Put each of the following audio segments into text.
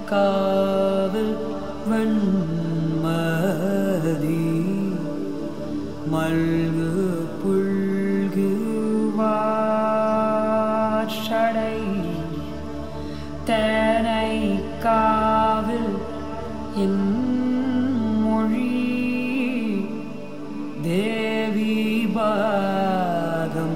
காவல் வெண்மதி மல்கு புல்கு வாஷடை தேனை காவில் என் மொழி தேவி பாகம்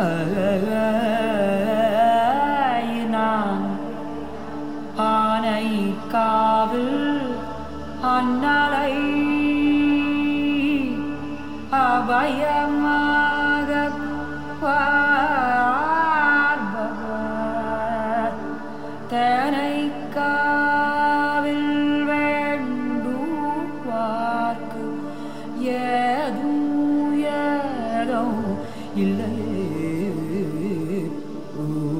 நான் ஆனை காவில் அண்ணலை அபயமாக பார்பவர் தேனை காவில் வேண்டுவார்க்கு ஏதும் ஏதோ இல்லையே